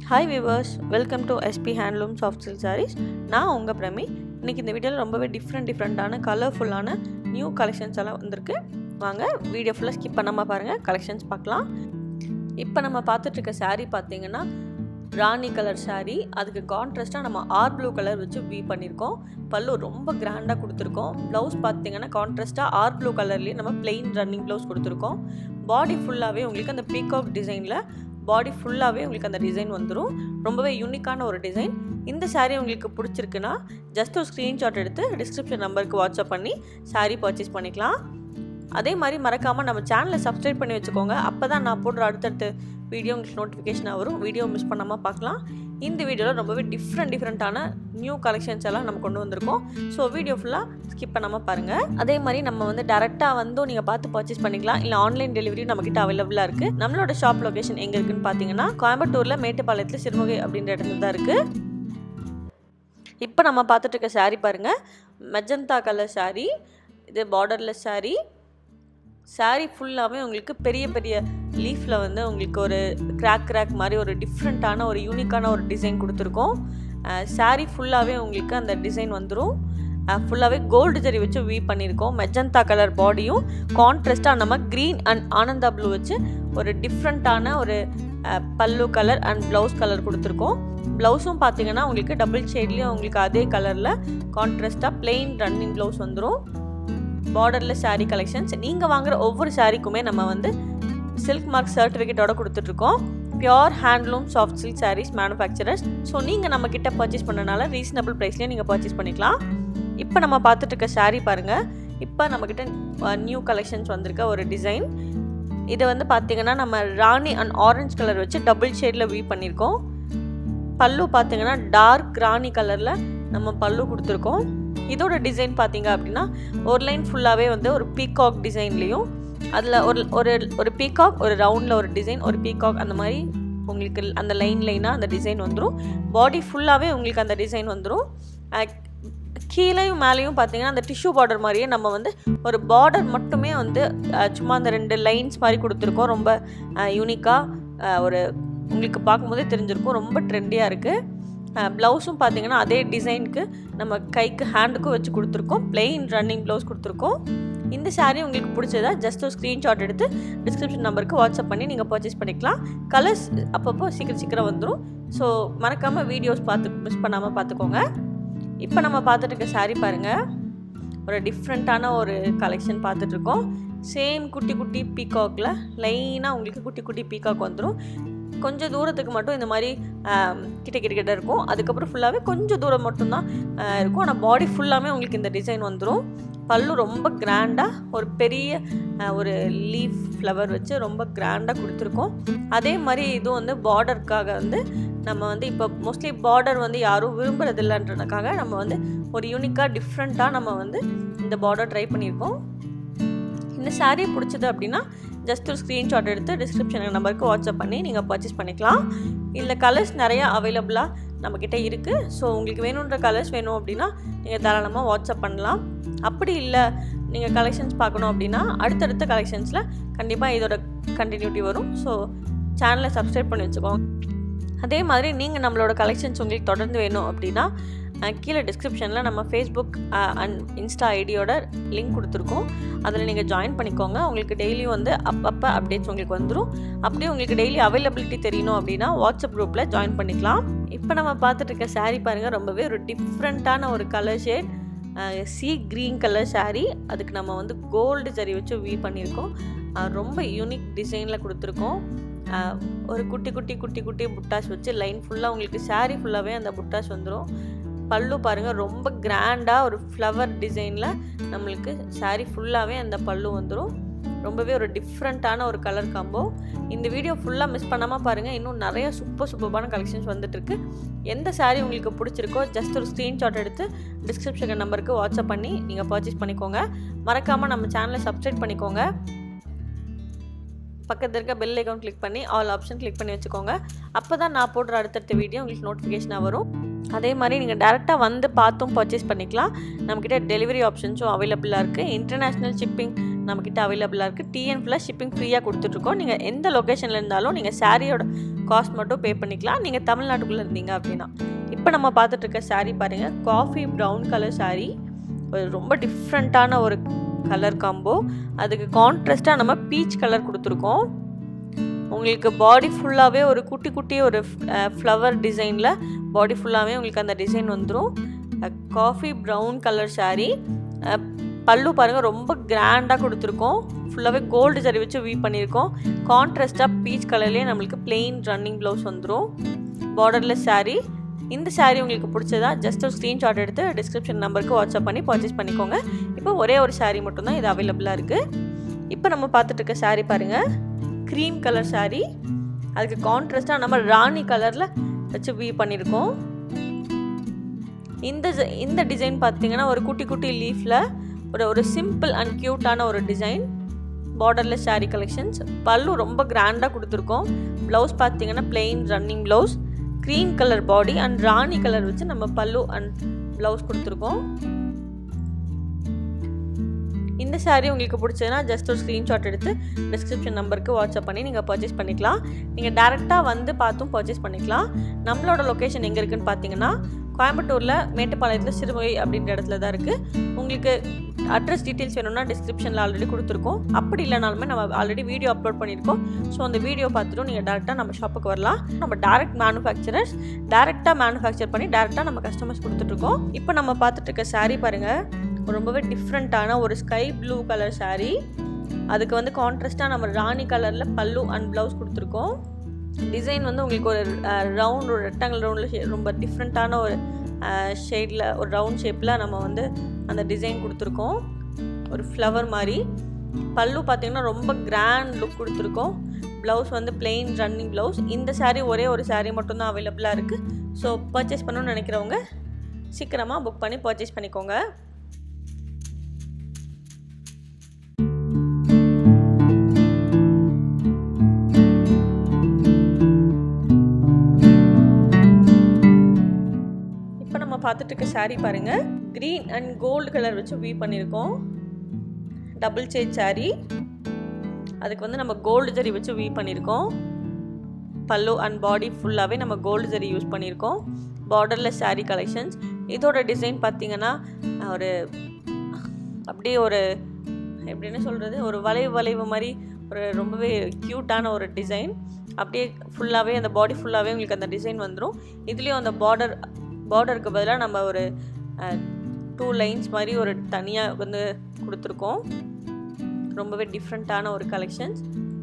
hi viewers welcome to SP handloom soft silk sarees நான் உங்கள் பிரமி இன்றைக்கி இந்த வீடியோவில் ரொம்பவே டிஃப்ரெண்ட் டிஃப்ரெண்ட்டான கலர்ஃபுல்லான நியூ கலெக்ஷன்ஸ் எல்லாம் வந்திருக்கு வாங்க வீடியோ ஃபுல்லாக ஸ்கிப் பண்ணாமல் பாருங்கள் கலெக்ஷன்ஸ் பார்க்கலாம் இப்போ நம்ம பார்த்துட்ருக்க saree பார்த்தீங்கன்னா ராணி கலர் saree அதுக்கு கான்ட்ராஸ்ட்டாக நம்ம ஆர் ப்ளூ கலர் வச்சு வீ பண்ணியிருக்கோம் பல்லு ரொம்ப கிராண்டாக கொடுத்துருக்கோம் ப்ளவுஸ் பார்த்தீங்கன்னா கான்ட்ராஸ்ட்டாக ஆர் ப்ளூ கலர்லேயே நம்ம பிளெயின் ரன்னிங் ப்ளவுஸ் கொடுத்துருக்கோம் பாடி ஃபுல்லாகவே உங்களுக்கு அந்த பீகாக் டிசைனில் பாடி ஃபுல்லாகவே உங்களுக்கு அந்த டிசைன் வந்துடும் ரொம்பவே யூனிக்கான ஒரு டிசைன் இந்த saree உங்களுக்கு பிடிச்சிருக்குன்னா ஜஸ்ட் ஒரு ஸ்க்ரீன்ஷாட் எடுத்து டிஸ்கிரிப்ஷன் நம்பருக்கு வாட்ஸ்அப் பண்ணி saree பர்ச்சேஸ் பண்ணிக்கலாம் அதே மாதிரி மறக்காமல் நம்ம சேனலை சப்ஸ்கிரைப் பண்ணி வச்சுக்கோங்க அப்போ தான் நான் போடுற அடுத்தடுத்த வீடியோ உங்களுக்கு நோட்டிஃபிகேஷனாக வரும் வீடியோ மிஸ் பண்ணாமல் பார்க்கலாம் இந்த வீடியோவில் ரொம்பவே டிஃப்ரெண்ட் டிஃப்ரெண்ட்டான நியூ கலெக்ஷன்ஸ் எல்லாம் நம்ம கொண்டு வந்திருக்கோம் ஸோ வீடியோ ஃபுல்லாக ஸ்கிப் பண்ணாமல் பாருங்கள் அதே மாதிரி நம்ம வந்து டேரெக்டாக வந்தும் நீங்கள் பார்த்து பர்ச்சேஸ் பண்ணிக்கலாம் இல்லை ஆன்லைன் டெலிவரி நம்மக்கிட்ட அவைலபிளாக இருக்குது நம்மளோட ஷாப் லொகேஷன் எங்கே இருக்குன்னு பார்த்தீங்கன்னா கோயம்புத்தூரில் மேட்டுப்பாளையத்தில் சிறுமுகை அப்படின்ற இடத்துல தான் இருக்குது இப்போ நம்ம பார்த்துட்டு இருக்க saree பாருங்கள் மெஜந்தா கலர் saree இது பார்டர்லெஸ் saree saree ஃபுல்லாகவே உங்களுக்கு பெரிய பெரிய லீஃபில் வந்து உங்களுக்கு ஒரு கிராக் கிராக் மாதிரி ஒரு டிஃப்ரெண்ட்டான ஒரு யூனிக்கான ஒரு டிசைன் கொடுத்துருக்கோம் saree ஃபுல்லாகவே உங்களுக்கு அந்த டிசைன் வந்துடும் ஃபுல்லாகவே கோல்டு ஜரி வச்சு வீ பண்ணியிருக்கோம் மெஜந்தா கலர் பாடியும் கான்ட்ராஸ்ட்டாக நம்ம க்ரீன் அண்ட் ஆனந்தா ப்ளூ வச்சு ஒரு டிஃப்ரெண்ட்டான ஒரு அஹ், பல்லு கலர் அண்ட் ப்ளவுஸ் கலர் கொடுத்துருக்கோம் ப்ளவுஸும் பார்த்தீங்கன்னா உங்களுக்கு டபுள் ஷேட்லேயும் உங்களுக்கு அதே கலரில் கான்ட்ராஸ்ட்டாக plain ரன்னிங் ப்ளவுஸ் வந்துடும் பார்டரில் saree கலெக்ஷன்ஸ் நீங்கள் வாங்குற ஒவ்வொரு சாரீக்குமே நம்ம வந்து சில்க் மார்க் சர்டிஃபிகேட்டோட கொடுத்துட்ருக்கோம் pure handloom soft silk sarees manufacturers so நீங்கள் நம்ம கிட்ட பர்ச்சேஸ் பண்ணனால ரீசனபிள் ப்ரைஸ்லேயே நீங்கள் பர்ச்சேஸ் பண்ணிக்கலாம் இப்போ நம்ம பார்த்துட்டு இருக்க saree பாருங்கள் இப்போ நம்மக்கிட்ட நியூ கலெக்ஷன்ஸ் வந்திருக்க ஒரு டிசைன் இது வந்து பார்த்தீங்கன்னா நம்ம ராணி அண்ட் ஆரஞ்சு கலர் வச்சு டபுள் ஷேடில் வீ பண்ணியிருக்கோம் பல்லு பார்த்தீங்கன்னா டார்க் ராணி கலரில் நம்ம பல்லு கொடுத்துருக்கோம் இதோட டிசைன் பார்த்தீங்க அப்படின்னா ஒரு லைன் ஃபுல்லாகவே வந்து ஒரு பீகாக் டிசைன்லேயும் அதில் ஒரு ஒரு ஒரு பீகாக் ஒரு ரவுண்டில் ஒரு டிசைன் ஒரு பீகாக் அந்த மாதிரி உங்களுக்கு அந்த லைன் லைனாக அந்த டிசைன் வந்துடும் பாடி ஃபுல்லாகவே உங்களுக்கு அந்த டிசைன் வந்துடும் கீழேயும் மேலேயும் பார்த்தீங்கன்னா அந்த டிஷ்யூ பார்டர் மாதிரியே நம்ம வந்து ஒரு பார்டர் மட்டுமே வந்து அஹ், சும்மா அந்த ரெண்டு லைன்ஸ் மாதிரி கொடுத்துருக்கோம் ரொம்ப யூனிக்காக ஒரு உங்களுக்கு பார்க்கும்போதே தெரிஞ்சிருக்கும் ரொம்ப ட்ரெண்டியாக இருக்குது ப்ளவுஸும் பார்த்தீங்கன்னா அதே டிசைனுக்கு நம்ம கைக்கு ஹேண்டுக்கும் வச்சு கொடுத்துருக்கோம் plain ரன்னிங் ப்ளவுஸ் கொடுத்துருக்கோம் இந்த saree உங்களுக்கு பிடிச்சதா ஜஸ்ட் ஒரு ஸ்க்ரீன்ஷாட் எடுத்து டிஸ்கிரிப்ஷன் நம்பருக்கு வாட்ஸ்அப் பண்ணி நீங்கள் பர்ச்சேஸ் பண்ணிக்கலாம் கலர்ஸ் அப்பப்போ சீக்கிரம் சீக்கிரம் வந்துடும் ஸோ மறக்காமல் வீடியோஸ் பார்த்து மிஸ் பண்ணாமல் பார்த்துக்கோங்க இப்போ நம்ம பார்த்துட்டு இருக்க saree பாருங்கள் ஒரு டிஃப்ரெண்ட்டான ஒரு கலெக்ஷன் பார்த்துட்ருக்கோம் சேம் குட்டி குட்டி பீகாக்கில் லைனாக உங்களுக்கு குட்டி குட்டி பீகாக் வந்துடும் கொஞ்சம் தூரத்துக்கு மட்டும் இந்த மாதிரி ஆம், கிட்ட கிட்ட கிட்ட இருக்கும் அதுக்கப்புறம் ஃபுல்லாகவே கொஞ்சம் தூரம் மட்டும்தான் ஆ, இருக்கும் ஆனால் பாடி ஃபுல்லாமே உங்களுக்கு இந்த டிசைன் வந்துடும் பல்லு ரொம்ப கிராண்டாக ஒரு பெரிய ஆ, ஒரு லீஃப் ஃப்ளவர் வச்சு ரொம்ப கிராண்டாக கொடுத்துருக்கோம் அதே மாதிரி இதுவும் வந்து பார்டருக்காக வந்து நம்ம வந்து இப்போ மோஸ்ட்லி பார்டர் வந்து யாரும் விரும்புறது இல்லைன்றதுக்காக நம்ம வந்து ஒரு யூனிக்காக டிஃப்ரெண்ட்டாக நம்ம வந்து இந்த பார்டர் ட்ரை பண்ணியிருக்கோம் இந்த saree பிடிச்சது அப்படின்னா ஜஸ்ட் ஒரு ஸ்க்ரீன்ஷாட் எடுத்து டிஸ்கிரிப்ஷன் நம்பருக்கு வாட்ஸ்அப் பண்ணி நீங்கள் பர்ச்சேஸ் பண்ணிக்கலாம் இதில் கலர்ஸ் நிறையா அவைலபிளாக நம்மக்கிட்ட இருக்குது ஸோ உங்களுக்கு வேணுன்ற கலர்ஸ் வேணும் அப்படின்னா நீங்கள் தாராளமாக வாட்ஸ்அப் பண்ணலாம் அப்படி இல்லை நீங்கள் கலெக்ஷன்ஸ் பார்க்கணும் அப்படின்னா அடுத்தடுத்த கலெக்ஷன்ஸில் கண்டிப்பாக இதோட கண்டினியூட்டி வரும் ஸோ சேனலை சப்ஸ்கிரைப் பண்ணி வச்சுக்கோங்க அதே மாதிரி நீங்கள் நம்மளோட கலெக்ஷன்ஸ் உங்களுக்கு தொடர்ந்து வேணும் அப்படின்னா அஹ், கீழே டிஸ்கிரிப்ஷனில் நம்ம ஃபேஸ்புக் அண்ட் இன்ஸ்டா ஐடியோட லிங்க் கொடுத்துருக்கோம் அதில் நீங்கள் ஜாயின் பண்ணிக்கோங்க உங்களுக்கு டெய்லியும் வந்து அப்பப்போ அப்டேட்ஸ் உங்களுக்கு வந்துடும் அப்படியே உங்களுக்கு டெய்லி அவைலபிலிட்டி தெரியணும் அப்படின்னா வாட்ஸ்அப் குரூப்பில் ஜாயின் பண்ணிக்கலாம் இப்போ நம்ம பார்த்துட்டு இருக்க saree பாருங்கள் ரொம்பவே ஒரு டிஃப்ரெண்ட்டான ஒரு colour shade sea green colour saree அதுக்கு நம்ம வந்து கோல்டு சரி வச்சு வீ பண்ணியிருக்கோம் அஹ், ரொம்ப யூனிக் டிசைனில் கொடுத்துருக்கோம் அஹ், ஒரு குட்டி குட்டி குட்டி குட்டி புட்டாஸ் வச்சு லைன் ஃபுல்லாக உங்களுக்கு saree ஃபுல்லாகவே அந்த புட்டாஸ் வந்துடும் பல்லு பாருங்கள் ரொம்ப கிராண்டாக ஒரு ஃப்ளவர் டிசைனில் நம்மளுக்கு saree ஃபுல்லாகவே அந்த பல்லு வந்துடும் ரொம்பவே ஒரு டிஃப்ரெண்ட்டான ஒரு கலர் காம்போ இந்த வீடியோ ஃபுல்லாக மிஸ் பண்ணாமல் பாருங்கள் இன்னும் நிறைய சூப்பர் சூப்பரான கலெக்ஷன்ஸ் வந்துட்டுருக்கு எந்த saree உங்களுக்கு பிடிச்சிருக்கோ ஜஸ்ட் ஒரு ஸ்க்ரீன்ஷாட் எடுத்து டிஸ்கிரிப்ஷன் நம்பருக்கு வாட்ஸ்அப் பண்ணி நீங்கள் பர்ச்சேஸ் பண்ணிக்கோங்க மறக்காமல் நம்ம சேனலை சப்ஸ்கிரைப் பண்ணிக்கோங்க பக்கத்தில் இருக்க பெல் ஐக்கான் கிளிக் பண்ணி ஆல் ஆப்ஷன் கிளிக் பண்ணி வச்சுக்கோங்க அப்போ தான் நான் போடுற அடுத்தடுத்த வீடியோ உங்களுக்கு நோட்டிஃபிகேஷனாக வரும் அதே மாதிரி நீங்கள் டேரெக்டாக வந்து பார்த்தும் பர்ச்சேஸ் பண்ணிக்கலாம் நம்மக்கிட்ட டெலிவரி ஆப்ஷன்ஸும் அவைலபிளாக இருக்குது இன்டர்நேஷ்னல் ஷிப்பிங் நம்மக்கிட்ட அவைலபிளாக இருக்குது டிஎன் ப்ளஸ் ஷிப்பிங் ஃப்ரீயாக கொடுத்துட்ருக்கோம் நீங்கள் எந்த லொக்கேஷனில் இருந்தாலும் நீங்கள் சாரியோட காஸ்ட் மட்டும் பே பண்ணிக்கலாம் நீங்கள் தமிழ்நாட்டுக்குள்ளே இருந்தீங்க அப்படின்னா இப்போ நம்ம பார்த்துட்டு இருக்க saree பாருங்கள் காஃபி ப்ரௌன் கலர் saree ஒரு ரொம்ப டிஃப்ரெண்ட்டான ஒரு கலர் காம்போ அதுக்கு கான்ட்ராஸ்ட்டாக நம்ம பீச் கலர் கொடுத்துருக்கோம் உங்களுக்கு பாடி ஃபுல்லாகவே ஒரு குட்டி குட்டி ஒரு ஃப்ளவர் டிசைனில் பாடி ஃபுல்லாகவே உங்களுக்கு அந்த டிசைன் வந்துடும் காஃபி ப்ரௌன் கலர் saree அஹ், பல்லு பாருங்கள் ரொம்ப கிராண்டாக கொடுத்துருக்கோம் ஃபுல்லாகவே கோல்டு ஜரி வச்சு வீ பண்ணியிருக்கோம் கான்ட்ராஸ்ட்டாக பீச் கலர்லேயே நம்மளுக்கு பிளெயின் ரன்னிங் ப்ளவுஸ் வந்துடும் பார்டர்லெஸ் saree இந்த saree உங்களுக்கு பிடிச்சதா ஜஸ்ட் ஒரு ஸ்க்ரீன்ஷாட் எடுத்து டிஸ்கிரிப்ஷன் நம்பருக்கு வாட்ஸ்அப் பண்ணி பர்ச்சேஸ் பண்ணிக்கோங்க இப்போ ஒரே ஒரு saree மட்டும்தான் இது அவைலபிளாக இருக்குது இப்போ நம்ம பார்த்துட்டு இருக்க saree பாருங்கள் க்ரீம் கலர் saree அதுக்கு கான்ட்ராஸ்ட்டாக நம்ம ராணி கலரில் வச்சு வீ பண்ணியிருக்கோம் இந்த zi- இந்த டிசைன் பார்த்தீங்கன்னா ஒரு குட்டி குட்டி லீஃபில் ஒரு ஒரு சிம்பிள் அண்ட் க்யூட்டான ஒரு டிசைன் பார்டர்லெஸ் saree கலெக்ஷன்ஸ் பல்லு ரொம்ப கிராண்டாக கொடுத்துருக்கோம் ப்ளவுஸ் பார்த்தீங்கன்னா plain running blouse cream colour body and rani colour வச்சு நம்ம பல்லு அண்ட் ப்ளவுஸ் கொடுத்துருக்கோம் இந்த saree உங்களுக்கு பிடிச்சதுன்னா ஜஸ்ட் ஒரு ஸ்க்ரீன்ஷாட் எடுத்து டிஸ்கிரிப்ஷன் நம்பருக்கு வாட்ஸ்அப் பண்ணி நீங்கள் பர்ச்சேஸ் பண்ணிக்கலாம் நீங்கள் டேரெக்டாக வந்து பார்த்தும் பர்ச்சேஸ் பண்ணிக்கலாம் நம்மளோட லொக்கேஷன் எங்கே இருக்குன்னு பார்த்தீங்கன்னா கோயம்புத்தூரில் மேட்டுப்பாளையத்தில் சிறுமுகை அப்படின்ற இடத்துல தான் இருக்குது உங்களுக்கு அட்ரஸ் டீட்டெயில்ஸ் வேணும்னா டிஸ்கிரிப்ஷனில் ஆல்ரெடி கொடுத்துருக்கோம் அப்படி இல்லைனாலுமே நம்ம ஆல்ரெடி வீடியோ அப்லோட் பண்ணியிருக்கோம் ஸோ அந்த வீடியோ பார்த்துட்டும் நீங்கள் டேரெக்டாக நம்ம ஷாப்புக்கு வரலாம் நம்ம டேரெக்ட் மேனுஃபேக்சரர்ஸ் டேரெக்டாக மேனுஃபேக்சர் பண்ணி டேரெக்டாக நம்ம கஸ்டமர்ஸ் கொடுத்துட்ருக்கோம் இப்போ நம்ம பார்த்துட்டு இருக்க saree பாருங்கள் ரொம்பவே டிஃப்ரெண்ட்டான ஒரு ஸ்கை ப்ளூ கலர் saree அதுக்கு வந்து கான்ட்ராஸ்ட்டாக நம்ம ராணி கலரில் பல்லு அண்ட் ப்ளவுஸ் கொடுத்துருக்கோம் டிசைன் வந்து உங்களுக்கு ஒரு ரவுண்ட் ஒரு ரெக்டாங்கிள் ரவுண்டில் ரொம்ப டிஃப்ரெண்ட்டான ஒரு ஷேடில் ஒரு ரவுண்ட் ஷேப்பில் நம்ம வந்து அந்த டிசைன் கொடுத்துருக்கோம் ஒரு ஃப்ளவர் மாதிரி பல்லு பார்த்தீங்கன்னா ரொம்ப கிராண்ட் லுக் கொடுத்துருக்கோம் ப்ளவுஸ் வந்து plain ரன்னிங் ப்ளவுஸ் இந்த saree ஒரே ஒரு saree மட்டும்தான் அவைலபிளாக இருக்குது ஸோ பர்ச்சேஸ் பண்ணணும்னு நினைக்கிறவங்க சீக்கிரமாக புக் பண்ணி பர்ச்சேஸ் பண்ணிக்கோங்க இப்போ நம்ம பார்த்துட்டு இருக்க saree பாருங்க க்ரீன் அண்ட் கோல்டு கலர் வச்சு வீ பண்ணியிருக்கோம் டபுள் சேட் saree அதுக்கு வந்து நம்ம கோல்டு ஜரி வச்சு வீ பண்ணியிருக்கோம் பல்லு அண்ட் பாடி ஃபுல்லாகவே நம்ம கோல்டு ஜரி யூஸ் பண்ணியிருக்கோம் பார்டர்லெஸ் saree கலெக்ஷன்ஸ் இதோட டிசைன் பார்த்தீங்கன்னா ஒரு அப்படியே ஒரு எப்படின்னு சொல்கிறது ஒரு வளைவு வளைவு மாதிரி ஒரு ரொம்பவே க்யூட்டான ஒரு டிசைன் அப்படியே ஃபுல்லாகவே அந்த பாடி ஃபுல்லாகவே உங்களுக்கு அந்த டிசைன் வந்துடும் இதுலேயும் அந்த பார்டர் பார்டருக்கு பதிலாக நம்ம ஒரு டூ லைன்ஸ் மாதிரி ஒரு தனியாக வந்து கொடுத்துருக்கோம் ரொம்பவே டிஃப்ரெண்ட்டான ஒரு கலெக்ஷன்ஸ்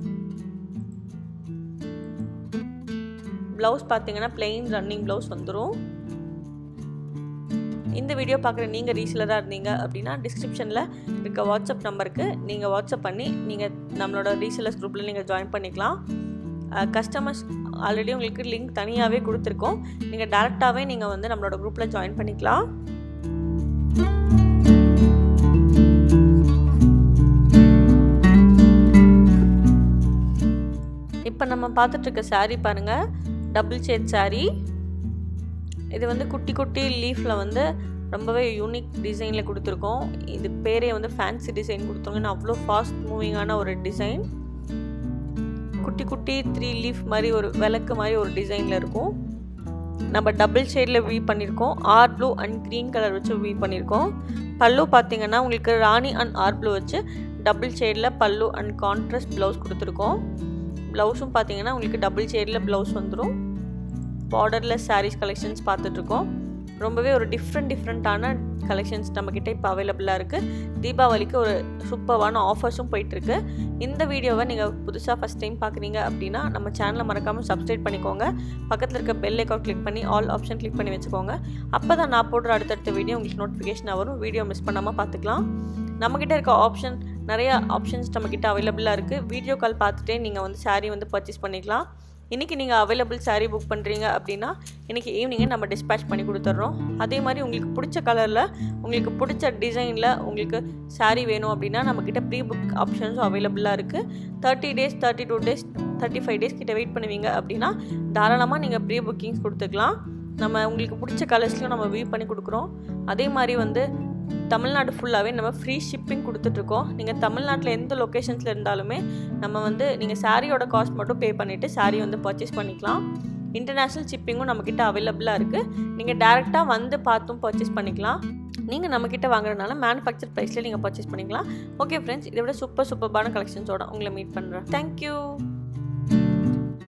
ப்ளவுஸ் பார்த்தீங்கன்னா plain ரன்னிங் ப்ளவுஸ் வந்துடும் இந்த வீடியோ பார்க்குற நீங்கள் ரீசெலராக இருந்தீங்க அப்படின்னா டிஸ்கிரிப்ஷனில் இருக்க வாட்ஸ்அப் நம்பருக்கு நீங்கள் வாட்ஸ்அப் பண்ணி நீங்கள் நம்மளோட ரீசெலர்ஸ் குரூப்பில் நீங்கள் ஜாயின் பண்ணிக்கலாம் கஸ்டமர்ஸ் ஆல்ரெடி உங்களுக்கு லிங்க் தனியாகவே கொடுத்துருக்கோம் நீங்கள் டேரெக்டாகவே நீங்கள் வந்து நம்மளோட குரூப்பில் ஜாயின் பண்ணிக்கலாம் இப்போ நம்ம பார்த்துட்டு இருக்க saree பாருங்கள் டபுள் ஷேட் saree இது வந்து குட்டி குட்டி லீஃபில் வந்து ரொம்பவே யூனிக் டிசைனில் கொடுத்துருக்கோம் இது பேரே வந்து ஃபேன்சி டிசைன் கொடுத்துருங்க அவ்வளோ ஃபாஸ்ட் மூவிங்கான ஒரு டிசைன் குட்டி குட்டி த்ரீ லீஃப் மாதிரி ஒரு விளக்கு மாதிரி ஒரு டிசைனில் இருக்கும் நம்ம டபுள் ஷேடில் வீ பண்ணியிருக்கோம் R blue and green colour வச்சு வீ பண்ணியிருக்கோம் பல்லு பார்த்தீங்கன்னா உங்களுக்கு ராணி அண்ட் ஆர் ப்ளூ வச்சு டபுள் ஷேடில் பல்லு அண்ட் கான்ட்ராஸ்ட் ப்ளவுஸ் கொடுத்துருக்கோம் ப்ளவுஸும் பார்த்தீங்கன்னா உங்களுக்கு டபுள் ஷேடில் ப்ளவுஸ் வந்துடும் பார்டர்லெஸ் sarees கலெக்ஷன்ஸ் பார்த்துட்ருக்கோம் ரொம்பவே ஒரு டிஃப்ரெண்ட் டிஃப்ரெண்ட்டான கலெக்ஷன்ஸ் நம்மக்கிட்ட இப்போ அவைலபிளாக இருக்குது தீபாவளிக்கு ஒரு சூப்பர்வான ஆஃபர்ஸும் போயிட்டுருக்கு இந்த வீடியோவை நீங்கள் புதுசாக ஃபஸ்ட் டைம் பார்க்குறீங்க அப்படின்னா நம்ம சேனலை மறக்காமல் சப்ஸ்கிரைப் பண்ணிக்கோங்க பக்கத்தில் இருக்க பெல் ஐக்கான் கிளிக் பண்ணி ஆல் ஆப்ஷன் கிளிக் பண்ணி வச்சுக்கோங்க அப்போ தான் நான் போடுற அடுத்தடுத்த வீடியோ உங்களுக்கு நோட்டிஃபிகேஷன் வரும் வீடியோ மிஸ் பண்ணாமல் பார்த்துக்கலாம் நம்மக்கிட்ட இருக்க ஆப்ஷன் நிறைய ஆப்ஷன்ஸ் நம்மக்கிட்ட அவைலபிளாக இருக்குது வீடியோ கால் பார்த்துட்டே நீங்கள் வந்து saree வந்து பர்ச்சேஸ் பண்ணிக்கலாம் இன்றைக்கி நீங்கள் அவைலபிள் saree புக் பண்ணுறீங்க அப்படின்னா இன்றைக்கி ஈவினிங்கே நம்ம டிஸ்பேச் பண்ணி கொடுத்துட்றோம் அதே மாதிரி உங்களுக்கு பிடிச்ச கலரில் உங்களுக்கு பிடிச்ச டிசைனில் உங்களுக்கு saree வேணும் அப்படின்னா நம்மக்கிட்ட ப்ரீ புக் ஆப்ஷன்ஸும் அவைலபிளாக இருக்குது thirty days thirty two days thirty five days கிட்ட வெயிட் பண்ணுவீங்க அப்படின்னா தாராளமாக நீங்கள் ப்ரீ புக்கிங்ஸ் கொடுத்துக்கலாம் நம்ம உங்களுக்கு பிடிச்ச கலர்ஸ்லையும் நம்ம வியூ பண்ணி கொடுக்குறோம் அதே மாதிரி வந்து தமிழ்நாடு ஃபுல்லாகவே நம்ம ஃப்ரீ ஷிப்பிங் கொடுத்துட்ருக்கோம் நீங்கள் தமிழ்நாட்டில் எந்த லொக்கேஷன்ஸில் இருந்தாலுமே நம்ம வந்து நீங்கள் சாரியோட காஸ்ட் மட்டும் பே பண்ணிவிட்டு சாரீ வந்து பர்ச்சேஸ் பண்ணிக்கலாம் இன்டர்நேஷ்னல் ஷிப்பிங்கும் நம்மக்கிட்ட அவைலபிளாக இருக்குது நீங்கள் டேரெக்டாக வந்து பார்த்தும் பர்ச்சேஸ் பண்ணிக்கலாம் நீங்கள் நம்மக்கிட்ட வாங்குறதுனால மேனுஃபேக்சர் ப்ரைஸில் நீங்கள் பர்ச்சேஸ் பண்ணிக்கலாம் ஓகே ஃப்ரெண்ட்ஸ் இதை விட சூப்பர் சூப்பர்பான கலெக்ஷன்ஸோட உங்களை மீட் பண்ணுறேன் தேங்க்யூ